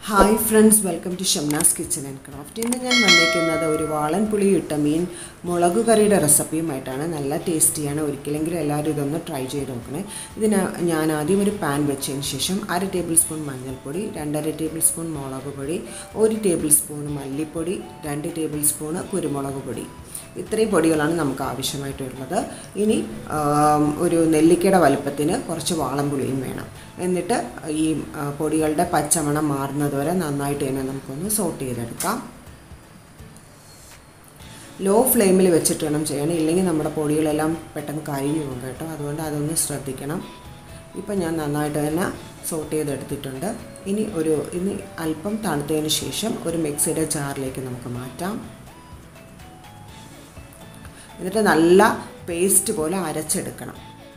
hi friends welcome to Shamna's kitchen and craft ഇന്ന് ഞാൻ വന്നിരിക്കുന്നത് ഒരു വാളൻ പുളി ഇട്ട മീൻ മുളക് കറിയുടെ റെസിപ്പിയുമായിട്ടാണ് നല്ല ടേസ്റ്റിയാണ് ഒരിക്കലെങ്കിലും എല്ലാവരും ഇതൊന്ന് ട്രൈ ചെയ്ത് നോക്കണേ ഇതിന് ഞാൻ ആദ്യം ഒരു പാൻ വെച്ചതിന് ശേഷം അര ടേബിൾ സ്പൂൺ മഞ്ഞൾപ്പൊടി രണ്ടര ടേബിൾ സ്പൂൺ മുളക് പൊടി ഒരു ടേബിൾ സ്പൂൺ മല്ലിപ്പൊടി രണ്ട് ടേബിൾ സ്പൂണ് കുരുമുളക് പൊടി ഇത്രയും പൊടികളാണ് നമുക്ക് ആവശ്യമായിട്ട് വരുന്നത് ഇനി ആം, ഒരു നെല്ലിക്കയുടെ വലുപ്പത്തിന് കുറച്ച് വാളംപുളിയും വേണം എന്നിട്ട് ഈ ആ, പൊടികളുടെ പച്ചമണം മാറുന്നത് വരെ നന്നായിട്ട് തന്നെ നമുക്കൊന്ന് സോട്ട് ചെയ്തെടുക്കാം ലോ ഫ്ലെയിമിൽ വെച്ചിട്ട് വേണം ചെയ്യണം ഇല്ലെങ്കിൽ നമ്മുടെ പൊടികളെല്ലാം പെട്ടെന്ന് കരിഞ്ഞു പോകും കേട്ടോ അതുകൊണ്ട് അതൊന്ന് ശ്രദ്ധിക്കണം ഇപ്പം ഞാൻ നന്നായിട്ട് തന്നെ സോട്ട് ചെയ്തെടുത്തിട്ടുണ്ട് ഇനി ഒരു ഇനി അല്പം തണുത്തതിന് ശേഷം ഒരു മിക്സിയുടെ ജാറിലേക്ക് നമുക്ക് മാറ്റാം എന്നിട്ട് നല്ല പേസ്റ്റ് പോലെ അരച്ചെടുക്കണം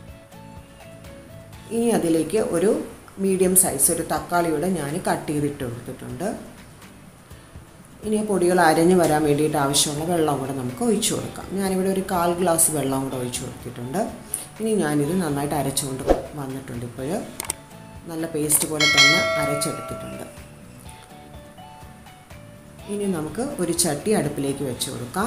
ഇനി അതിലേക്ക് ഒരു മീഡിയം സൈസ് ഒരു തക്കാളിയുടെ ഞാൻ കട്ട് ചെയ്തിട്ട് കൊടുത്തിട്ടുണ്ട് ഇനി ആ പൊടികൾ അരഞ്ഞ് വരാൻ വേണ്ടിയിട്ട് ആവശ്യമുള്ള വെള്ളം കൂടെ നമുക്ക് ഒഴിച്ചു കൊടുക്കാം ഞാനിവിടെ ഒരു കാൽ ഗ്ലാസ് വെള്ളം കൂടെ ഒഴിച്ചു കൊടുത്തിട്ടുണ്ട് ഇനി ഞാനിത് നന്നായിട്ട് അരച്ചുകൊണ്ട് വന്നിട്ടുണ്ട് ഇപ്പോൾ നല്ല പേസ്റ്റ് പോലെ തന്നെ അരച്ചെടുത്തിട്ടുണ്ട് ഇനി നമുക്ക് ഒരു ചട്ടി അടുപ്പിലേക്ക് വെച്ച് കൊടുക്കാം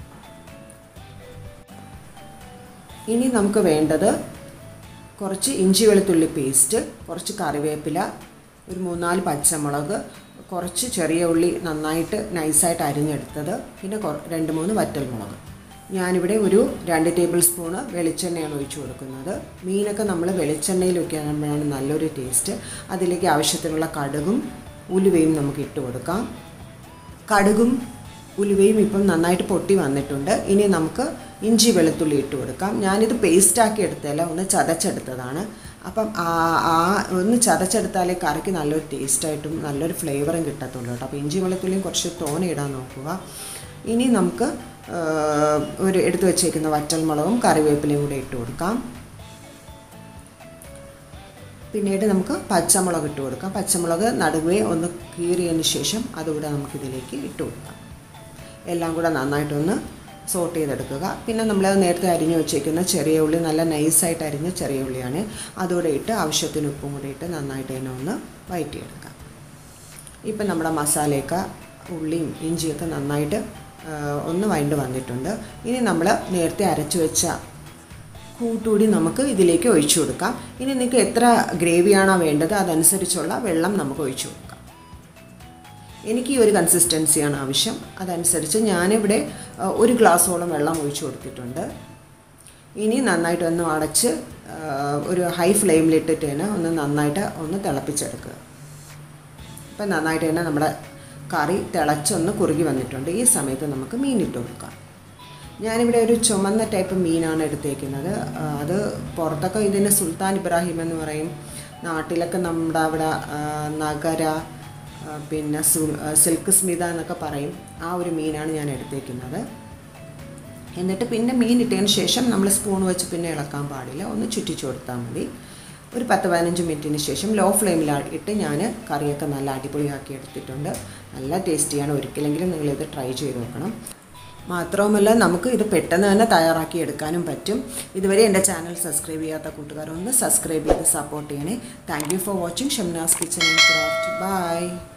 ഇനി നമുക്ക് വേണ്ടത് കുറച്ച് ഇഞ്ചി വെളുത്തുള്ളി പേസ്റ്റ് കുറച്ച് കറിവേപ്പില ഒരു മൂന്നാല് പച്ചമുളക് കുറച്ച് ചെറിയ ഉള്ളി നന്നായിട്ട് നൈസായിട്ട് അരിഞ്ഞെടുത്തത് പിന്നെ കൊ- രണ്ട് മൂന്ന് വറ്റൽമുളക് ഞാനിവിടെ ഒരു രണ്ട് ടേബിൾ സ്പൂണ് വെളിച്ചെണ്ണയാണ് ഒഴിച്ചു കൊടുക്കുന്നത് മീനൊക്കെ നമ്മൾ വെളിച്ചെണ്ണയിൽ വയ്ക്കുമ്പോഴാണ് നല്ലൊരു ടേസ്റ്റ് അതിലേക്ക് ആവശ്യത്തിനുള്ള കടുകും ഉലുവയും നമുക്ക് ഇട്ട് കൊടുക്കാം കടുകും ഉലുവയും ഇപ്പം നന്നായിട്ട് പൊട്ടി വന്നിട്ടുണ്ട് ഇനി നമുക്ക് ഇഞ്ചി വെളുത്തുള്ളി ഇട്ട് കൊടുക്കാം ഞാനിത് പേസ്റ്റാക്കി എടുത്തല്ല ഒന്ന് ചതച്ചെടുത്തതാണ് അപ്പം ആ ആ ഒന്ന് ചതച്ചെടുത്താലേ കറിക്ക് നല്ലൊരു ടേസ്റ്റായിട്ടും നല്ലൊരു ഫ്ലേവറും കിട്ടത്തുള്ളൂ കേട്ടോ അപ്പോൾ ഇഞ്ചി വെളുത്തുള്ളിയും കുറച്ച് തോനെ ഇടാൻ നോക്കുക ഇനി നമുക്ക് ആ, ഒരു എടുത്തു വെച്ചേക്കുന്ന വറ്റൽമുളകും കറിവേപ്പിലയും കൂടെ ഇട്ട് കൊടുക്കാം പിന്നീട് നമുക്ക് പച്ചമുളക് ഇട്ട് കൊടുക്കാം പച്ചമുളക് നടുവേ ഒന്ന് കീറിയതിന് ശേഷം അതുകൂടെ നമുക്കിതിലേക്ക് ഇട്ട് കൊടുക്കാം എല്ലാം കൂടെ നന്നായിട്ടൊന്ന് സോട്ട് ചെയ്തെടുക്കുക പിന്നെ നമ്മൾ നേരത്തെ അരിഞ്ഞു വെച്ചേക്കുന്ന ചെറിയ ഉള്ളി നല്ല നൈസായിട്ട് അരിഞ്ഞ ചെറിയ ഉള്ളിയാണ് അതുകൂടെ ഇട്ട് ആവശ്യത്തിന് ഉപ്പും കൂടെ ഇട്ട് നന്നായിട്ട് തന്നെ ഒന്ന് വഴറ്റിയെടുക്കാം ഇപ്പം നമ്മുടെ മസാലയൊക്കെ ഉള്ളിയും ഇഞ്ചിയൊക്കെ നന്നായിട്ട് ആ, ഒന്ന് വഴണ്ട് വന്നിട്ടുണ്ട് ഇനി നമ്മൾ നേരത്തെ അരച്ചു വെച്ച കൂട്ടുകൂടി നമുക്ക് ഇതിലേക്ക് ഒഴിച്ചു കൊടുക്കാം ഇനി നിങ്ങൾക്ക് എത്ര ഗ്രേവിയാണോ വേണ്ടത് അതനുസരിച്ചുള്ള വെള്ളം നമുക്ക് ഒഴിച്ചു കൊടുക്കാം എനിക്ക് ഈ ഒരു കൺസിസ്റ്റൻസിയാണ് ആവശ്യം അതനുസരിച്ച് ഞാനിവിടെ ആ, ഒരു ഗ്ലാസ്സോളം വെള്ളം ഒഴിച്ചു കൊടുത്തിട്ടുണ്ട് ഇനി നന്നായിട്ട് ഒന്ന് അടച്ച് ആ, ഒരു ഹൈ ഫ്ലെയിമിലിട്ടിട്ട് തന്നെ ഒന്ന് നന്നായിട്ട് ഒന്ന് തിളപ്പിച്ചെടുക്കുക ഇപ്പം നന്നായിട്ട് തന്നെ നമ്മുടെ കറി തിളച്ചൊന്ന് കുറുകി വന്നിട്ടുണ്ട് ഈ സമയത്ത് നമുക്ക് മീൻ ഇട്ട് കൊടുക്കാം ഞാനിവിടെ ഒരു ചുമന്ന ടൈപ്പ് മീനാണ് എടുത്തേക്കുന്നത് ആ, അത് പുറത്തൊക്കെ ഇതിന് സുൽത്താൻ ഇബ്രാഹിം എന്ന് പറയും നാട്ടിലൊക്കെ നമ്മുടെ അവിടെ ആ, നഗര ആ, പിന്നെ സു ആ, സിൽക്ക് സ്മിത എന്നൊക്കെ പറയും ആ ഒരു മീനാണ് ഞാൻ എടുത്തേക്കുന്നത് എന്നിട്ട് പിന്നെ മീൻ ഇട്ടതിന് ശേഷം നമ്മൾ സ്പൂൺ വെച്ച് പിന്നെ ഇളക്കാൻ പാടില്ല ഒന്ന് ചുറ്റിച്ചു കൊടുത്താൽ മതി ഒരു പത്ത് പതിനഞ്ച് മിനിറ്റിന് ശേഷം ലോ ഫ്ലെയിമിൽ ഇട്ട് ഞാൻ കറിയൊക്കെ നല്ല അടിപൊളിയാക്കി എടുത്തിട്ടുണ്ട് നല്ല ടേസ്റ്റിയാണ് ഒരിക്കലെങ്കിലും നിങ്ങളിത് ട്രൈ ചെയ്ത് നോക്കണം മാത്രവുമല്ല നമുക്ക് ഇത് പെട്ടെന്ന് തന്നെ തയ്യാറാക്കി എടുക്കാനും പറ്റും ഇതുവരെ എൻ്റെ ചാനൽ സബ്സ്ക്രൈബ് ചെയ്യാത്ത കൂട്ടുകാർ ഒന്ന് സബ്സ്ക്രൈബ് ചെയ്ത് സപ്പോർട്ട് ചെയ്യണേ thank you for watching Shamna's kitchen and craft by